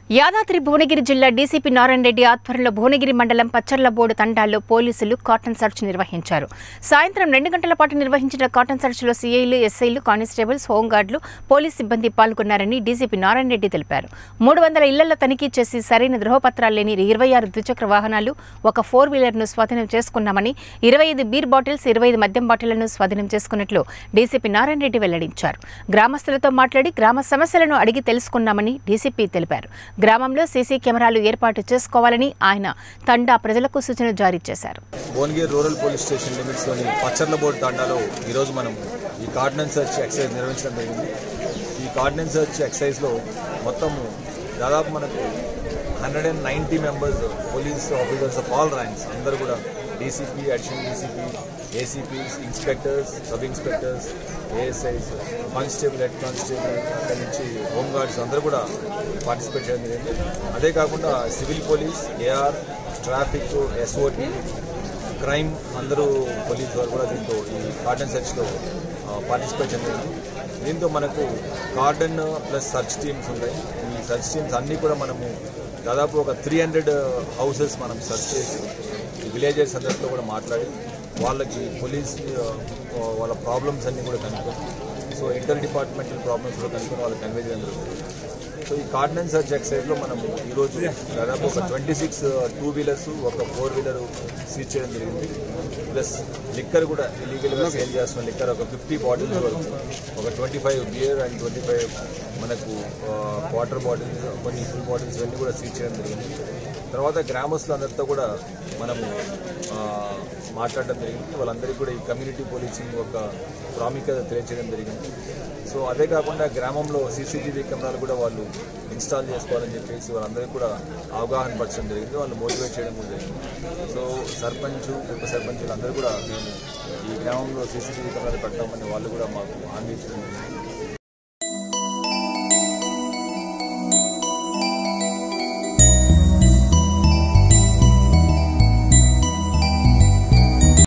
యాదాద్రి భువనగిరి జిల్లా డీసీపీ నారాయణ రెడ్డి ఆధ్వర్యంలో భువనగిరి మండలం పచ్చర్లబోడు తండాల్లో పోలీసులు కాటన్ సర్చ్ నిర్వహించారు సాయంత్రం రెండు గంటల పాటు నిర్వహించిన కాటన్ సర్చ్లో సీఐలు ఎస్ఐలు కానిస్టేబుల్స్ హోంగార్డులు పోలీస్ సిబ్బంది పాల్గొన్నారని డీసీపీ నారాయణ రెడ్డి తెలిపారు మూడు వందల ఇళ్లలో తనిఖీ చేసి సరైన ధృవపత్రాలు లేని ఇరవై ఆరు ద్విచక్ర వాహనాలు ఒక ఫోర్ వీలర్ను స్వాధీనం చేసుకున్నామని ఇరవై ఐదు బీర్ బాటిల్స్ ఇరవై ఐదు మద్యం బాటిళ్లను స్వాధీనం చేసుకున్నట్లు డీసీపీ నారాయణ రెడ్డి వెల్లడించారు గ్రామస్తులతో మాట్లాడి గ్రామ సమస్యలను అడిగి తెలుసుకున్నామని డీసీపీ తెలిపారు గ్రామంలో సీసీ కెమెరాలు ఏర్పాటు చేసుకోవాలని ఆయన తండా ప్రజలకు సూచన జారీ చేశారు భువనగిరి రూరల్ పోలీస్ స్టేషన్ లిమిట్స్లోని పచ్చర్లబోర్డ్ తాండాలో ఈరోజు మనం ఈ కార్డినెన్స్ సెర్చ్ ఎక్సైజ్ నిర్వహించడం జరిగింది ఈ కార్డినెన్స్ సెర్చ్ ఎక్సైజ్లో మొత్తం దాదాపు మనకు hundred and ninety members police officers of all ranks అందరూ కూడా DCP additional DCP ACPs inspectors sub inspectors ASIs constable head constable అక్కడి నుంచి హోంగార్డ్స్ అందరూ కూడా పార్టిసిపేట్ చేయడం జరిగింది అదే కాకుండా civil police AR traffic SOT crime అందరూ పోలీస్ వారు కూడా దీంతో ఈ కార్డన్ సెర్చ్లో పార్టిసిపేట్ చేయాలి దీంతో మనకు కార్డన్ ప్లస్ సర్చ్ టీమ్స్ ఉంటాయి ఈ సర్చ్ టీమ్స్ అన్నీ కూడా మనము దాదాపు ఒక త్రీ హండ్రెడ్ హౌసెస్ మనం సర్చ్ చేసి ఈ విలేజెస్ అందరితో కూడా మాట్లాడి వాళ్ళకి పోలీస్ ఆ, వాళ్ళ ప్రాబ్లమ్స్ అన్నీ కూడా కనుక్కొని సో ఇంటర్ డిపార్ట్మెంటల్ ప్రాబ్లమ్స్ కూడా కనుక్కొని వాళ్ళకి కన్వే చేయడం జరుగుతుంది సో ఈ కార్డినెన్స్ సర్చ్ ఎక్సైజ్లో మనం ఈరోజు దాదాపు ఒక ట్వంటీ సిక్స్ టూ వీలర్స్ ఒక ఫోర్ వీలర్ సీజ్ చేయడం జరిగింది ప్లస్ లిక్కర్ కూడా ఇలీగల్గా సేల్ చేస్తున్న లిక్కర్ ఒక ఫిఫ్టీ బాటిల్స్ వరకు ఒక twenty five beer and twenty five మనకు వాటర్ బాటిల్స్ కొన్ని ఫుల్ బాటిల్స్ ఇవన్నీ కూడా సీజ్ చేయడం జరిగింది తర్వాత గ్రామస్తులు అందరితో కూడా మనము ఆ, మాట్లాడడం జరిగింది వాళ్ళందరికీ కూడా ఈ కమ్యూనిటీ పోలీసింగ్ ఒక ప్రాముఖ్యత తెలియజేయడం జరిగింది సో అదే కాకుండా గ్రామంలో సీసీటీవీ కెమెరాలు కూడా వాళ్ళు ఇన్స్టాల్ చేసుకోవాలని చెప్పేసి వాళ్ళందరికీ కూడా అవగాహన పరచడం జరిగింది వాళ్ళు మోటివేట్ చేయడం కూడా జరిగింది సో సర్పంచ్ ఉప సర్పంచులు అందరూ కూడా మేము ఈ గ్రామంలో సీసీటీవీ కెమెరాలు పెట్టామని వాళ్ళు కూడా మాకు హామీ ఇచ్చడం జరిగింది